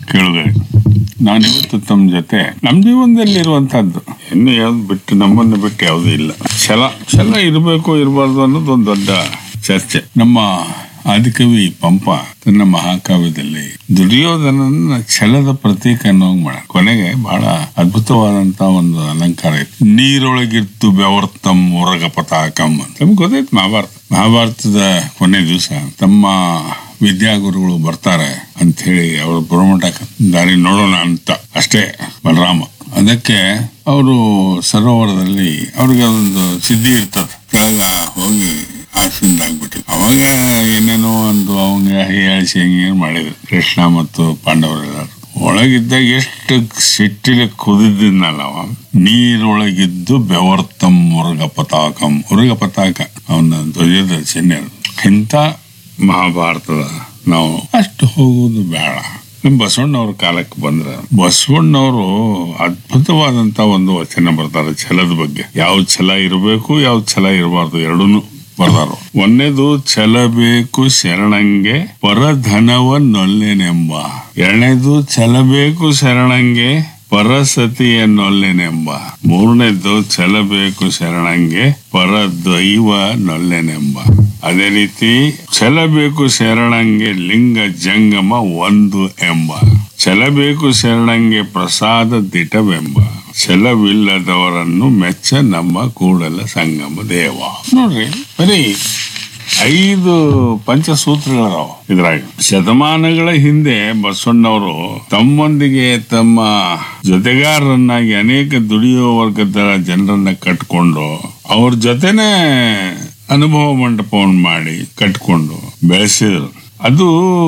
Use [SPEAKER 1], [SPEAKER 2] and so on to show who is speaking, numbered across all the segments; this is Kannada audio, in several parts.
[SPEAKER 1] ಕೇಳಿದೆ ನಾನಿವತ್ತು ತಮ್ಮ ಜೊತೆ ನಮ್ಮ ಜೀವನದಲ್ಲಿ ಇರುವಂತಹದ್ದು ಇನ್ನು ಯಾವ್ದು ಬಿಟ್ಟು ನಮ್ಮನ್ನು ಬಿಟ್ಟು ಯಾವುದೂ ಇಲ್ಲ ಛಲ ಛಲ ಇರಬೇಕು ಇರಬಾರ್ದು ಅನ್ನೋದು ಒಂದು ದೊಡ್ಡ ಚರ್ಚೆ ನಮ್ಮ ಆದಿಕವಿ ಪಂಪ ತನ್ನ ಮಹಾಕಾವ್ಯದಲ್ಲಿ ದುರ್ಯೋಧನನ ಛಲದ ಪ್ರತೀಕ ಅನ್ನೋ ಮಾಡ ಕೊನೆಗೆ ಬಹಳ ಅದ್ಭುತವಾದಂತ ಒಂದು ಅಲಂಕಾರ ಇತ್ತು ನೀರೊಳಗಿತ್ತು ಬೆವರ್ತಂ ಉರಗ ಪತಾಕಂ ಅಂತ ನಮ್ಗೆ ಗೊತ್ತಾಯ್ತು ಮಹಾಭಾರತ ಮಹಾಭಾರತದ ಕೊನೆ ದಿವಸ ತಮ್ಮ ವಿದ್ಯಾಗುರುಗಳು ಬರ್ತಾರೆ ಅಂತ ಹೇಳಿ ಅವ್ರ ಬುಡಮಠ ದಾರಿ ನೋಡೋಣ ಅಂತ ಅಷ್ಟೇ ಬಲರಾಮ ಅದಕ್ಕೆ ಅವರು ಸರೋವರದಲ್ಲಿ ಅವ್ರಿಗೆ ಒಂದು ಸಿದ್ಧಿ ಇರ್ತದೆ ಕೆಳಗ ಹೋಗಿ ಆಸೆಯಿಂದ ಆಗ್ಬಿಟ್ಟಿದೆ ಅವಾಗ ಏನೇನೋ ಒಂದು ಅವಂಗ ಹೀಯಾಳಿಸಿ ಹಿಂಗೇನು ಮಾಡಿದ್ರು ಕೃಷ್ಣ ಮತ್ತು ಪಾಂಡವರೆಲ್ಲರೂ ಒಳಗಿದ್ದಾಗ ಎಷ್ಟು ಸಿಟ್ಟಿಲೆ ಕುದಿದ್ನಲ್ಲ ಅವ ನೀರೊಳಗಿದ್ದು ಬೆವರ್ತಂ ಮುರುಗ ಪತಾಕಂ ಮುರುಗ ಪತಾಕ ಅವನ ಧ್ವಜದ ಚಿಹ್ನೆ ಅದು. ಇಂಥ ಮಹಾಭಾರತದ ನಾವು ಅಷ್ಟು ಹೋಗುವುದು ಬೇಡ ನಮ್ಮ ಬಸವಣ್ಣವ್ರ ಕಾಲಕ್ಕೆ ಬಂದ್ರೆ ಬಸವಣ್ಣವರು ಅದ್ಭುತವಾದಂತ ಒಂದು ವಚನ ಬರ್ತಾರೆ ಛಲದ ಬಗ್ಗೆ ಯಾವ ಛಲ ಇರಬೇಕು ಯಾವ ಛಲ ಇರಬಾರ್ದು ಎರಡೂನು ಬರ್ದಾರು ಒಂದೇದು ಛಲ ಬೇಕು ಶರಣಂಗೆ ಪರಧನವನ್ನೊಲ್ಲೆನೆಂಬ ಎರಡನೇದು ಛಲ ಬೇಕು ಶರಣಂಗೆ ಪರಸತಿಯನ್ನೊಲ್ಲೆನೆಂಬ ಮೂರನೇದು ಛಲಬೇಕು ಶರಣಂಗೆ ಪರದೈವ ನೊಲ್ಲೆನೆಂಬ ಅದೇ ರೀತಿ ಛಲಬೇಕು ಶರಣಂಗೆ ಲಿಂಗ ಜಂಗಮ ಒಂದು ಎಂಬ ಛಲಬೇಕು ಶರಣಂಗೆ ಪ್ರಸಾದ ದಿಟವೆಂಬ ಛಲವಿಲ್ಲದವರನ್ನು ಮೆಚ್ಚ ನಮ್ಮ ಕೂಡಲ ಸಂಗಮ ದೇವ ನೋಡ್ರಿ ಬರೀ ಐದು ಪಂಚಸೂತ್ರಗಳದಾವ ಇದ್ರಾಗ ಶತಮಾನಗಳ ಹಿಂದೆ ಬಸವಣ್ಣವರು ತಮ್ಮೊಂದಿಗೆ ತಮ್ಮ ಜೊತೆಗಾರರನ್ನಾಗಿ ಅನೇಕ ದುಡಿಯುವ ವರ್ಗದ ಜನರನ್ನ ಕಟ್ಕೊಂಡು ಅವ್ರ ಜೊತೆನೆ ಅನುಭವ ಮಂಟಪವನ್ನು ಮಾಡಿ ಕಟ್ಕೊಂಡು ಬೆಳೆಸಿದ್ರು ಅದು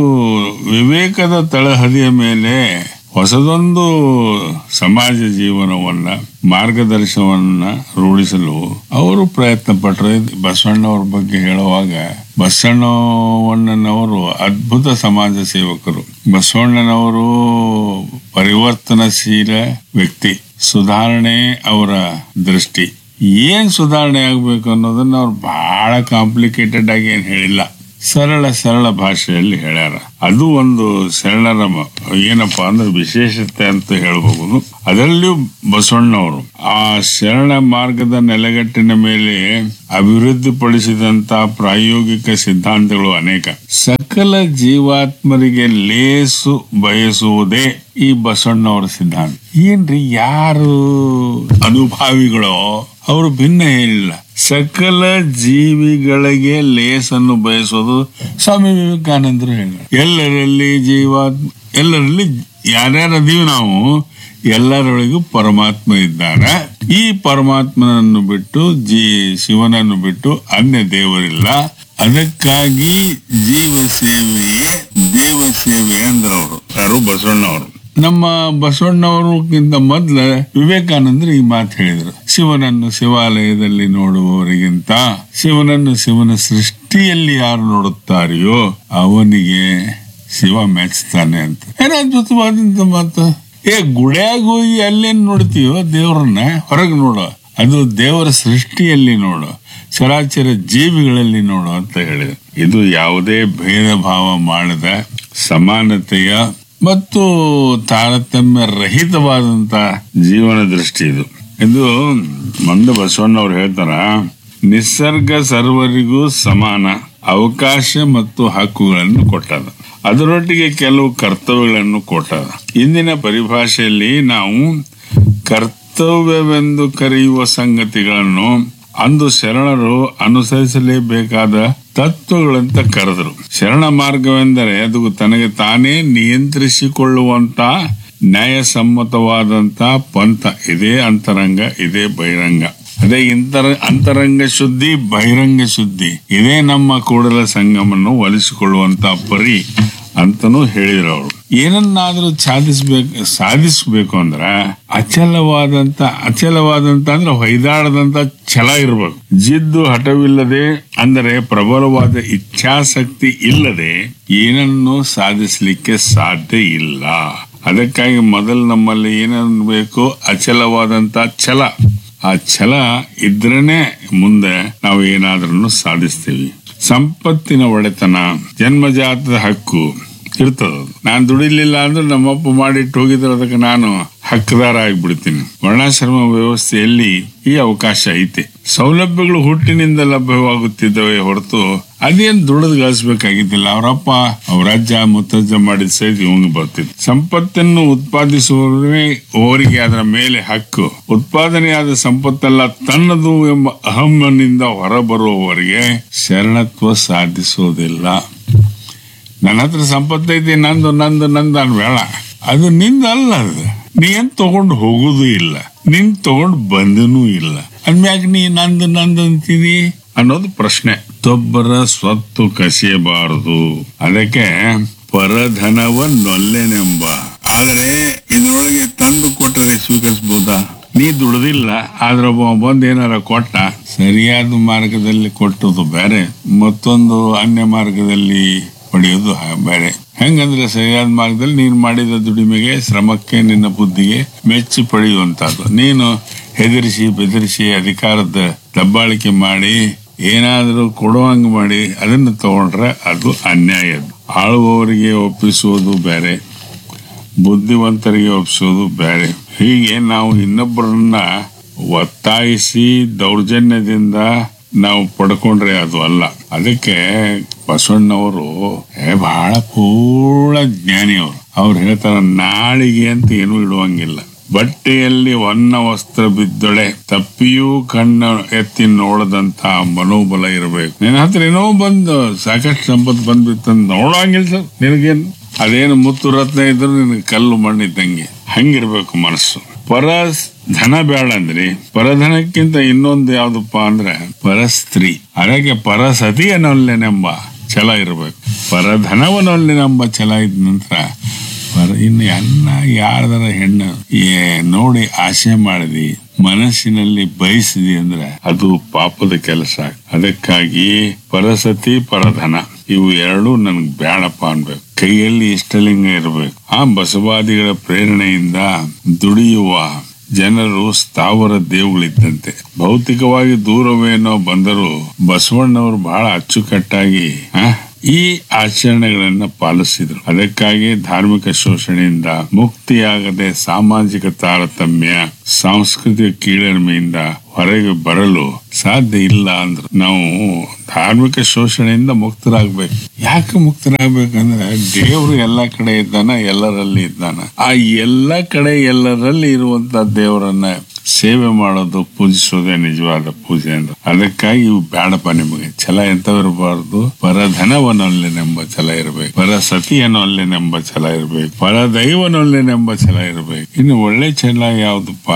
[SPEAKER 1] ವಿವೇಕದ ತಳಹದಿಯ ಮೇಲೆ ಹೊಸದೊಂದು ಸಮಾಜ ಜೀವನವನ್ನ ಮಾರ್ಗದರ್ಶನವನ್ನ ರೂಢಿಸಲು ಅವರು ಪ್ರಯತ್ನ ಪಟ್ಟರು ಬಸವಣ್ಣವ್ರ ಬಗ್ಗೆ ಹೇಳುವಾಗ ಬಸವಣ್ಣವಣ್ಣನವರು ಅದ್ಭುತ ಸಮಾಜ ಸೇವಕರು ಬಸವಣ್ಣನವರು ಪರಿವರ್ತನಶೀಲ ವ್ಯಕ್ತಿ ಸುಧಾರಣೆ ಅವರ ದೃಷ್ಟಿ ಏನ್ ಸುಧಾರಣೆ ಆಗ್ಬೇಕು ಅನ್ನೋದನ್ನ ಅವ್ರು ಬಹಳ ಕಾಂಪ್ಲಿಕೇಟೆಡ್ ಆಗಿ ಏನ್ ಹೇಳಿಲ್ಲ ಸರಳ ಸರಳ ಭಾಷೆಯಲ್ಲಿ ಹೇಳ್ಯಾರ ಅದು ಒಂದು ಶರಣರ ಮ- ಏನಪ್ಪಾ ಅಂದ್ರೆ ವಿಶೇಷತೆ ಅಂತ ಹೇಳಬಹುದು ಅದರಲ್ಲಿಯೂ ಬಸವಣ್ಣವರು ಆ ಶರಣ ಮಾರ್ಗದ ನೆಲೆಗಟ್ಟಿನ ಮೇಲೆ ಅಭಿವೃದ್ಧಿಪಡಿಸಿದಂತ ಪ್ರಾಯೋಗಿಕ ಸಿದ್ಧಾಂತಗಳು ಅನೇಕ ಸಕಲ ಜೀವಾತ್ಮರಿಗೆ ಲೇಸು ಬಯಸುವುದೇ ಈ ಬಸವಣ್ಣವರ ಸಿದ್ಧಾಂತ ಏನ್ರಿ ಯಾರು ಅನುಭಾವಿಗಳೋ ಅವರು ಭಿನ್ನ ಏನಿಲ್ಲ ಸಕಲ ಜೀವಿಗಳಿಗೆ ಲೇಸನ್ನು ಬಯಸೋದು ಸ್ವಾಮಿ ವಿವೇಕಾನಂದರು ಹೇಳಿದ್ರು ಎಲ್ಲರಲ್ಲಿ ಜೀವಾತ್ಮ ಎಲ್ಲರಲ್ಲಿ ಯಾರ್ಯಾರದೀವಿ ನಾವು ಎಲ್ಲರೊಳಗೂ ಪರಮಾತ್ಮ ಇದ್ದಾನೆ ಈ ಪರಮಾತ್ಮನನ್ನು ಬಿಟ್ಟು ಜೀ ಶಿವನನ್ನು ಬಿಟ್ಟು ಅನ್ಯ ದೇವರಿಲ್ಲ ಅದಕ್ಕಾಗಿ ಜೀವ ಸೇವೆಯೇ ದೇವ ಸೇವೆ ಅಂದ್ರವರು ಯಾರು ಬಸವಣ್ಣವರು ನಮ್ಮ ಬಸವಣ್ಣವರಿಗಿಂತ ಮೊದ್ಲ ವಿವೇಕಾನಂದರು ಈ ಮಾತು ಹೇಳಿದ್ರು ಶಿವನನ್ನು ಶಿವಾಲಯದಲ್ಲಿ ನೋಡುವವರಿಗಿಂತ ಶಿವನನ್ನು ಶಿವನ ಸೃಷ್ಟಿಯಲ್ಲಿ ಯಾರು ನೋಡುತ್ತಾರೆಯೋ ಅವನಿಗೆ ಶಿವ ಮೆಚ್ತಾನೆ ಅಂತ ಏನ ಅದ್ಭುತವಾದಂತ ಮಾತು ಏ ಗುಡ್ಯಾಗ ಹೋಗಿ ಅಲ್ಲೇನ್ ನೋಡ್ತೀಯೋ ದೇವ್ರನ್ನ ಹೊರಗೆ ನೋಡು ಅದು ದೇವರ ಸೃಷ್ಟಿಯಲ್ಲಿ ನೋಡು ಚರಾಚರ ಜೀವಿಗಳಲ್ಲಿ ನೋಡು ಅಂತ ಹೇಳಿದೆ ಇದು ಯಾವುದೇ ಭೇದ ಭಾವ ಮಾಡದ ಸಮಾನತೆಯ ಮತ್ತು ತಾರತಮ್ಯ ರಹಿತವಾದಂತ ಜೀವನ ದೃಷ್ಟಿ ಇದು ಇದು ಮಂದ ಬಸವಣ್ಣವ್ರು ಹೇಳ್ತಾರ ನಿಸರ್ಗ ಸರ್ವರಿಗೂ ಸಮಾನ ಅವಕಾಶ ಮತ್ತು ಹಕ್ಕುಗಳನ್ನು ಕೊಟ್ಟದ ಅದರೊಟ್ಟಿಗೆ ಕೆಲವು ಕರ್ತವ್ಯಗಳನ್ನು ಕೊಟ್ಟದ ಇಂದಿನ ಪರಿಭಾಷೆಯಲ್ಲಿ ನಾವು ಕರ್ತವ್ಯವೆಂದು ಕರೆಯುವ ಸಂಗತಿಗಳನ್ನು ಅಂದು ಶರಣರು ಅನುಸರಿಸಲೇಬೇಕಾದ ತತ್ವಗಳಂತ ಕರೆದರು ಶರಣ ಮಾರ್ಗವೆಂದರೆ ಅದು ತನಗೆ ತಾನೇ ನಿಯಂತ್ರಿಸಿಕೊಳ್ಳುವಂತ ನ್ಯಾಯಸಮ್ಮತವಾದಂತ ಪಂಥ ಇದೇ ಅಂತರಂಗ ಇದೇ ಬಹಿರಂಗ ಅದೇ ಇಂತರ ಅಂತರಂಗ ಶುದ್ಧಿ ಬಹಿರಂಗ ಶುದ್ಧಿ ಇದೇ ನಮ್ಮ ಕೂಡಲ ಸಂಗಮನ್ನು ಒಲಿಸಿಕೊಳ್ಳುವಂತ ಪರಿ ಅಂತನೂ ಹೇಳಿದ್ರು ಅವರು ಏನನ್ನಾದ್ರೂ ಸಾಧಿಸ್ಬೇಕು ಸಾಧಿಸ್ಬೇಕು ಅಂದ್ರ ಅಚಲವಾದಂತ ಅಚಲವಾದಂತ ಅಂದ್ರೆ ಹೊಯ್ದಾಡದಂತ ಛಲ ಇರ್ಬೇಕು ಜಿದ್ದು ಹಠವಿಲ್ಲದೆ ಅಂದರೆ ಪ್ರಬಲವಾದ ಇಚ್ಛಾಶಕ್ತಿ ಇಲ್ಲದೆ ಏನನ್ನು ಸಾಧಿಸ್ಲಿಕ್ಕೆ ಸಾಧ್ಯ ಇಲ್ಲ ಅದಕ್ಕಾಗಿ ಮೊದಲು ನಮ್ಮಲ್ಲಿ ಏನನ್ಬೇಕು ಅಚಲವಾದಂತ ಛಲ ಆ ಛಲ ಇದ್ರೇನೆ ಮುಂದೆ ನಾವು ಏನಾದ್ರೂ ಸಾಧಿಸ್ತೀವಿ ಸಂಪತ್ತಿನ ಒಡೆತನ ಜನ್ಮಜಾತದ ಹಕ್ಕು ಇರ್ತದ ನಾನು ದುಡಿಲಿಲ್ಲ ಅಂದ್ರೆ ನಮ್ಮಪ್ಪ ಮಾಡಿಟ್ಟು ಹೋಗಿದ್ರೆ ಅದಕ್ಕೆ ನಾನು ಹಕ್ಕದಾರ ಆಗಿಬಿಡ್ತೀನಿ ವರ್ಣಾಶ್ರಮ ವ್ಯವಸ್ಥೆಯಲ್ಲಿ ಈ ಅವಕಾಶ ಐತೆ ಸೌಲಭ್ಯಗಳು ಹುಟ್ಟಿನಿಂದ ಲಭ್ಯವಾಗುತ್ತಿದ್ದವೆ ಹೊರತು ಅದೇನ್ ದುಡಿದು ಗಳಿಸ್ಬೇಕಾಗಿದ್ದಿಲ್ಲ ಅವರಪ್ಪ ಅವ್ರ ಅಜ್ಜ ಮುತ್ತಜ್ಜ ಮಾಡಿದ ಸಹಿತ ಇವಂಗ್ ಬರ್ತಿತ್ತು ಸಂಪತ್ತನ್ನು ಉತ್ಪಾದಿಸುವವರೇ ಅವರಿಗೆ ಅದರ ಮೇಲೆ ಹಕ್ಕು ಉತ್ಪಾದನೆಯಾದ ಸಂಪತ್ತೆಲ್ಲ ತನ್ನದು ಎಂಬ ಅಹಮ್ಮನಿಂದ ಹೊರಬರುವವರಿಗೆ ಶರಣತ್ವ ಸಾಧಿಸುವುದಿಲ್ಲ ನನ್ನ ಹತ್ರ ಸಂಪತ್ತೈತಿ ನಂದು ನಂದು ನಂದು ಅನ್ಬೇಡ ಅದು ನಿಂದ ಅಲ್ಲ ಅದು ನೀ ಏನ್ ತಗೊಂಡು ಹೋಗುದು ಇಲ್ಲ ನಿನ್ ತಗೊಂಡು ಬಂದನೂ ಇಲ್ಲ ಅದ್ಮ್ಯಾಗ ನೀ ನಂದು ನಂದು ಅಂತೀನಿ ಅನ್ನೋದು ಪ್ರಶ್ನೆ ತೊಬ್ಬರ ಸ್ವತ್ತು ಕಸಿಯಬಾರದು ಅದಕ್ಕೆ ಪರಧನವನ್ನೊಲ್ಲೆನೆಂಬ ಆದರೆ ಇದರೊಳಗೆ ತಂದು ಕೊಟ್ಟರೆ ಸ್ವೀಕರಿಸಬಹುದಾ ನೀ ದುಡ್ದಿಲ್ಲ ಆದ್ರ ಒಬ್ಬ ಬಂದ್ ಏನಾರ ಕೊಟ್ಟ ಸರಿಯಾದ ಮಾರ್ಗದಲ್ಲಿ ಕೊಟ್ಟದು ಬೇರೆ ಮತ್ತೊಂದು ಅನ್ಯ ಮಾರ್ಗದಲ್ಲಿ ಪಡೆಯೋದು ಹ- ಬೇರೆ ಹೆಂಗಂದ್ರೆ ಸರಿಯಾದ ಮಾರ್ಗದಲ್ಲಿ ನೀನು ಮಾಡಿದ ದುಡಿಮೆಗೆ ಶ್ರಮಕ್ಕೆ ನಿನ್ನ ಬುದ್ಧಿಗೆ ಮೆಚ್ಚಿ ಪಡೆಯುವಂತಹದ್ದು ನೀನು ಹೆದರಿಸಿ ಬೆದರಿಸಿ ಅಧಿಕಾರದ ದಬ್ಬಾಳಿಕೆ ಮಾಡಿ ಏನಾದರೂ ಕೊಡುವಂಗ ಮಾಡಿ ಅದನ್ನು ತಗೊಂಡ್ರೆ ಅದು ಅನ್ಯಾಯ ಆಳುವವರಿಗೆ ಒಪ್ಪಿಸುವುದು ಬೇರೆ ಬುದ್ಧಿವಂತರಿಗೆ ಒಪ್ಪಿಸೋದು ಬೇರೆ ಹೀಗೆ ನಾವು ಇನ್ನೊಬ್ಬರನ್ನ ಒತ್ತಾಯಿಸಿ ದೌರ್ಜನ್ಯದಿಂದ ನಾವು ಪಡ್ಕೊಂಡ್ರೆ ಅದು ಅಲ್ಲ ಅದಕ್ಕೆ ಬಸವಣ್ಣವರು ಏ, ಬಹಳ ಪೂರ್ಣ ಜ್ಞಾನಿ ಅವರು ಅವ್ರು ಹೇಳ್ತಾರ ನಾಳಿಗೆ ಅಂತ ಏನೂ ಇಡುವಂಗಿಲ್ಲ ಬಟ್ಟೆಯಲ್ಲಿ ವನ್ನ ವಸ್ತ್ರ ಬಿದ್ದೊಳೆ ತಪ್ಪಿಯೂ ಕಣ್ಣ ಎತ್ತಿ ನೋಡದಂತ ಮನೋಬಲ ಇರಬೇಕು ನಿನ್ನ ಹತ್ರ ಏನೋ ಬಂದು ಸಾಕಷ್ಟು ಸಂಪತ್ತು ಬಂದ್ಬಿತ್ತಂತ ನೋಡಂಗಿಲ್ಲ ಸರ್ ನಿನಗೇನು ಅದೇನು ಮುತ್ತು ರತ್ನ ಇದ್ರು ನಿನಗೆ ಕಲ್ಲು ಮಣ್ಣಿದ್ದಂಗೆ ಹಂಗಿರ್ಬೇಕು ಮನಸ್ಸು ಪರ ಧನ ಬೇಡ ಅಂದ್ರಿ ಪರಧನಕ್ಕಿಂತ ಇನ್ನೊಂದು ಯಾವ್ದಪ್ಪ ಅಂದ್ರೆ ಪರಸ್ತ್ರೀ ಅದಕ್ಕೆ ಪರಸತಿಯನೊಲ್ಲೆನೆಂಬ ಛಲ ಇರಬೇಕು ಪರಧನವನೊಲ್ಲೆನೆಂಬ ಛಲ ಇದ್ದ ನಂತರ ಪರ ಇನ್ನು ಎಲ್ಲ ಯಾರ್ದಾರ ಹೆಣ್ಣು ಏ ನೋಡಿ ಆಸೆ ಮಾಡಿದಿ ಮನಸ್ಸಿನಲ್ಲಿ ಬಯಸಿದಿ ಅಂದ್ರೆ ಅದು ಪಾಪದ ಕೆಲಸ ಅದಕ್ಕಾಗಿ ಪರಸತಿ ಪರಧನ ಇವು ಎರಡೂ ನನ್ಗೆ ಬೇಡಪ್ಪ ಅನ್ಬೇಕು ಕೈಯಲ್ಲಿ ಇಷ್ಟಲಿಂಗ ಇರಬೇಕು ಆ ಬಸವಾದಿಗಳ ಪ್ರೇರಣೆಯಿಂದ ದುಡಿಯುವ ಜನರು ಸ್ಥಾವರ ದೇವುಗಳಿದ್ದಂತೆ ಭೌತಿಕವಾಗಿ ದೂರವೇನೋ ಬಂದರೂ ಬಸವಣ್ಣವರು ಬಹಳ ಅಚ್ಚುಕಟ್ಟಾಗಿ ಆ, ಈ ಆಚರಣೆಗಳನ್ನ ಪಾಲಿಸಿದ್ರು ಅದಕ್ಕಾಗಿ ಧಾರ್ಮಿಕ ಶೋಷಣೆಯಿಂದ ಮುಕ್ತಿಯಾಗದೆ ಸಾಮಾಜಿಕ ತಾರತಮ್ಯ ಸಾಂಸ್ಕೃತಿಕ ಕೀಳರಿಮೆಯಿಂದ ಹೊರಗೆ ಬರಲು ಸಾಧ್ಯ ಇಲ್ಲ ಅಂದ್ರು ನಾವು ಧಾರ್ಮಿಕ ಶೋಷಣೆಯಿಂದ ಮುಕ್ತರಾಗ್ಬೇಕು ಯಾಕೆ ಮುಕ್ತರಾಗ್ಬೇಕಂದ್ರೆ ದೇವರು ಎಲ್ಲ ಕಡೆ ಇದ್ದಾನ ಎಲ್ಲರಲ್ಲಿ ಇದ್ದಾನ ಆ ಎಲ್ಲ ಕಡೆ ಎಲ್ಲರಲ್ಲಿ ಇರುವಂತ ದೇವರನ್ನ ಸೇವೆ ಮಾಡೋದು ಪೂಜಿಸೋದೇ ನಿಜವಾದ ಪೂಜೆ ಅಂತ ಅದಕ್ಕಾಗಿ ಇವು ಬೇಡಪ್ಪ ನಿಮಗೆ ಛಲ ಎಂತವಿರಬಾರದು ಪರಧನವನೊಲ್ಲೆನೆಂಬ ಛಲ ಇರಬೇಕು ಪರ ಸತಿಯನೊಲ್ಲೆನೆಂಬ ಛಲ ಇರಬೇಕು ಪರ ದೈವನೊಲ್ಲೆನೆಂಬ ಛಲ ಇರಬೇಕು ಇನ್ನು ಒಳ್ಳೆ ಛಲ ಯಾವ್ದಪ್ಪ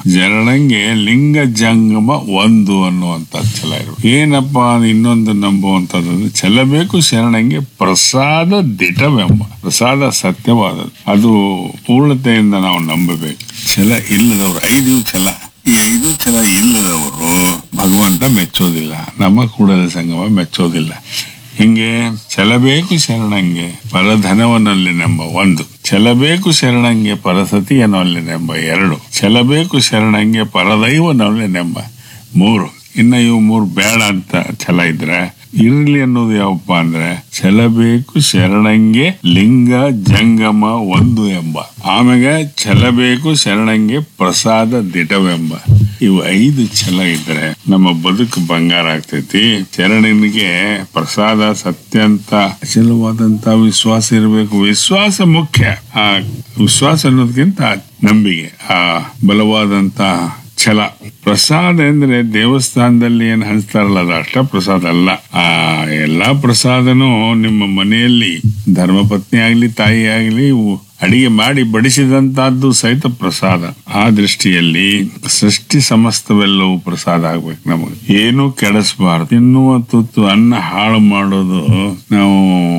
[SPEAKER 1] ಜರಣಂಗೆ ಲಿಂಗ ಜಂಗಮ ಒಂದು ಅನ್ನುವಂತ ಛಲ ಇರಬೇಕು ಏನಪ್ಪ ಇನ್ನೊಂದು ನಂಬುವಂತದ್ದು ಛಲ ಬೇಕು ಶರಣಂಗೆ ಪ್ರಸಾದ ದಿಟವೆಂಬ ಪ್ರಸಾದ ಸತ್ಯವಾದದ್ದು ಅದು ಪೂರ್ಣತೆಯಿಂದ ನಾವು ನಂಬಬೇಕು ಛಲ ಇಲ್ಲದವರು ಐದು ಛಲ ಈ ಐದು ಛಲ ಇಲ್ಲದವರು ಭಗವಂತ ಮೆಚ್ಚೋದಿಲ್ಲ ನಮ್ಮ ಕೂಡಲ ಸಂಗಮ ಮೆಚ್ಚೋದಿಲ್ಲ ಹಿಂಗೆ ಛಲಬೇಕು ಶರಣಂಗೆ ಪರಧನವನಲ್ಲಿ ನೆಂಬ ಒಂದು ಛಲಬೇಕು ಶರಣಂಗೆ ಪರಸತಿಯನಲ್ಲಿ ನೆಂಬ ಎರಡು ಛಲಬೇಕು ಶರಣಂಗೆ ಪರದೈವನಲ್ಲಿ ನೆಂಬ ಮೂರು ಇನ್ನ ಇವು ಮೂರು ಬೇಡ ಅಂತ ಛಲ ಇದ್ರೆ ಇರ್ಲಿ ಅನ್ನೋದು ಯಾವಪ್ಪ ಅಂದ್ರೆ ಛಲಬೇಕು ಶರಣಂಗೆ ಲಿಂಗ ಜಂಗಮ ಒಂದು ಎಂಬ ಆಮೇಲೆ ಛಲಬೇಕು ಶರಣಂಗೆ ಪ್ರಸಾದ ದಿಟವೆಂಬ ಇವು ಐದು ಛಲ ಇದ್ರೆ ನಮ್ಮ ಬದುಕು ಬಂಗಾರ ಆಗ್ತೈತಿ ಶರಣನಿಗೆ ಪ್ರಸಾದ ಸತ್ಯ ಅಂತ ಅಚಲವಾದಂತ ವಿಶ್ವಾಸ ಇರಬೇಕು ವಿಶ್ವಾಸ ಮುಖ್ಯ ಆ ವಿಶ್ವಾಸ ಅನ್ನೋದಕ್ಕಿಂತ ನಂಬಿಕೆ ಆ ಬಲವಾದಂತ ಛಲ ಪ್ರಸಾದ ಅಂದ್ರೆ ದೇವಸ್ಥಾನದಲ್ಲಿ ಏನ್ ಹಂಚ್ತಾರಲ್ಲ ಅದು ಅಷ್ಟ ಪ್ರಸಾದ ಅಲ್ಲ ಆ ಎಲ್ಲಾ ಪ್ರಸಾದನೂ ನಿಮ್ಮ ಮನೆಯಲ್ಲಿ ಧರ್ಮಪತ್ನಿ ಆಗ್ಲಿ ತಾಯಿ ಆಗ್ಲಿ ಇವು ಅಡಿಗೆ ಮಾಡಿ ಬಡಿಸಿದಂತಹದ್ದು ಸಹಿತ ಪ್ರಸಾದ ಆ ದೃಷ್ಟಿಯಲ್ಲಿ ಸೃಷ್ಟಿ ಸಮಸ್ತವೆಲ್ಲವೂ ಪ್ರಸಾದ ಆಗ್ಬೇಕು ನಮಗೆ ಏನು ಕೆಡಿಸಬಾರದು ತಿನ್ನುವ ತುತ್ತು ಅನ್ನ ಹಾಳು ಮಾಡೋದು ನಾವು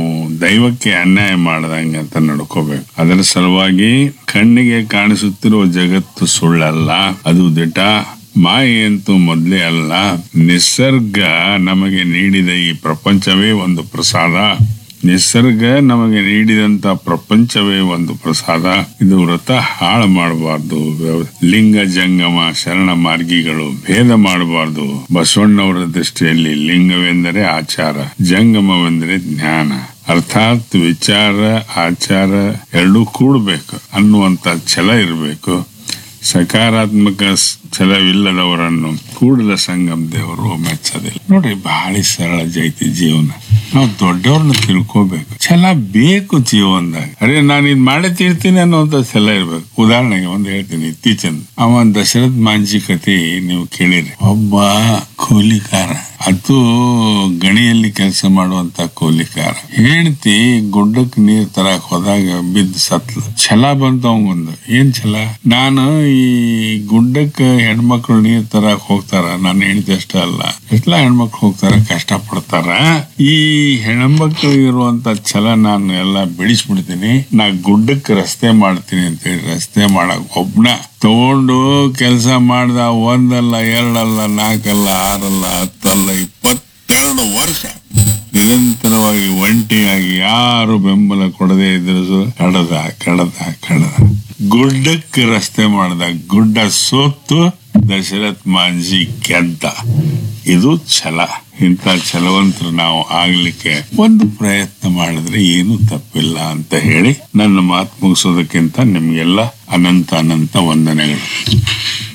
[SPEAKER 1] ದೈವಕ್ಕೆ ಅನ್ಯಾಯ ಮಾಡದಂಗೆ ಅಂತ ನಡ್ಕೋಬೇಕು ಅದರ ಸಲುವಾಗಿ ಕಣ್ಣಿಗೆ ಕಾಣಿಸುತ್ತಿರುವ ಜಗತ್ತು ಸುಳ್ಳಲ್ಲ ಅದು ದಿಟ ಮಾಯೆ ಅಂತೂ ಮೊದಲೇ ಅಲ್ಲ ನಿಸರ್ಗ ನಮಗೆ ನೀಡಿದ ಈ ಪ್ರಪಂಚವೇ ಒಂದು ಪ್ರಸಾದ ನಿಸರ್ಗ ನಮಗೆ ನೀಡಿದಂತ ಪ್ರಪಂಚವೇ ಒಂದು ಪ್ರಸಾದ ಇದು ವ್ರತ ಹಾಳು ಮಾಡಬಾರ್ದು ಲಿಂಗ ಜಂಗಮ ಶರಣ ಮಾರ್ಗಿಗಳು ಭೇದ ಮಾಡಬಾರ್ದು ಬಸವಣ್ಣವರ ದೃಷ್ಟಿಯಲ್ಲಿ ಲಿಂಗವೆಂದರೆ ಆಚಾರ ಜಂಗಮವೆಂದರೆ ಜ್ಞಾನ ಅರ್ಥಾತ್ ವಿಚಾರ ಆಚಾರ ಎರಡೂ ಕೂಡಬೇಕು ಅನ್ನುವಂತ ಛಲ ಇರಬೇಕು ಸಕಾರಾತ್ಮಕ ಸ್- ಛಲವಿಲ್ಲದವರನ್ನು ಕೂಡಲ ಸಂಗಮ್ ದೇವರು ಮೆಚ್ಚದಿಲ್ಲ ನೋಡ್ರಿ ಬಹಳ ಸರಳ ಜೈತಿ ಜೀವನ ನಾವು ದೊಡ್ಡವ್ರನ್ನ ತಿಳ್ಕೋಬೇಕು ಛಲ ಬೇಕು ಜೀವನದಾಗ ಅರೆ ನಾನು ಇದ್ ಮಾಡೇ ತೀರ್ತೀನಿ ಅನ್ನೋಂತ ಛಲ ಇರ್ಬೇಕು ಉದಾಹರಣೆಗೆ ಒಂದು ಹೇಳ್ತೀನಿ ಇತ್ತೀಚಿನ ಅವ ದಶರಥ್ ಮಾಂಜಿ ಕತೆ ನೀವು ಕೇಳಿರಿ ಒಬ್ಬ ಕೂಲಿಕಾರ ಅದು ಗಣಿಯಲ್ಲಿ ಕೆಲಸ ಮಾಡುವಂತ ಕೂಲಿಕಾರ ಹೆಂಡತಿ ಗುಡ್ಡಕ್ ನೀರ್ ತರಕ್ ಹೋದಾಗ ಬಿದ್ದು ಸತ್ಲ ಛಲ ಬಂತ ಅವಂಗೊಂದು ಏನ್ ಛಲ ನಾನು ಈ ಗುಡ್ಡಕ್ಕೆ ಹೆಣ್ಮಕ್ಳು ನೀರ್ ತರಕ್ ಹೋಗ್ತಾರ ನನ್ನ ಹೆಂಡತಿ ಅಷ್ಟೇ ಅಲ್ಲ ಎಷ್ಟೆಲ್ಲ ಹೆಣ್ಮಕ್ಳು ಹೋಗ್ತಾರ ಕಷ್ಟ ಪಡ್ತಾರ ಈ ಹೆಣ್ಮಕ್ಳು ಇರುವಂತ ಛಲ ನಾನು ಎಲ್ಲ ಬೆಳೆಸ್ಬಿಡ್ತೀನಿ ನಾ ಗುಡ್ಡಕ್ಕೆ ರಸ್ತೆ ಮಾಡ್ತೀನಿ ಅಂತ ಹೇಳಿ ರಸ್ತೆ ಮಾಡಕ್ ಒಬ್ನ ತಗೊಂಡು ಕೆಲಸ ಮಾಡ್ದ ಒಂದಲ್ಲ ಎರಡಲ್ಲ ನಾಲ್ಕಲ್ಲ ಆರಲ್ಲ ಹತ್ತಲ್ಲ ಇಪ್ಪತ್ತೆರಡು ವರ್ಷ ನಿರಂತರವಾಗಿ ಒಂಟಿಯಾಗಿ ಯಾರು ಬೆಂಬಲ ಕೊಡದೆ ಇದ್ರು ಕಡದ ಕಡದ ಕಡದ ಗುಡ್ಡಕ್ಕೆ ರಸ್ತೆ ಮಾಡ್ದ ಗುಡ್ಡ ಸೋತ್ತು ದಶರಥ್ ಮಾಂಜಿ ಗೆದ್ದ ಇದು ಛಲ ಇಂಥ ಛಲವಂತರು ನಾವು ಆಗ್ಲಿಕ್ಕೆ ಒಂದು ಪ್ರಯತ್ನ ಮಾಡಿದ್ರೆ ಏನು ತಪ್ಪಿಲ್ಲ ಅಂತ ಹೇಳಿ ನನ್ನ ಮಾತು ಮುಗಿಸೋದಕ್ಕಿಂತ ನಿಮ್ಗೆಲ್ಲ ಅನಂತ ಅನಂತ ವಂದನೆಗಳು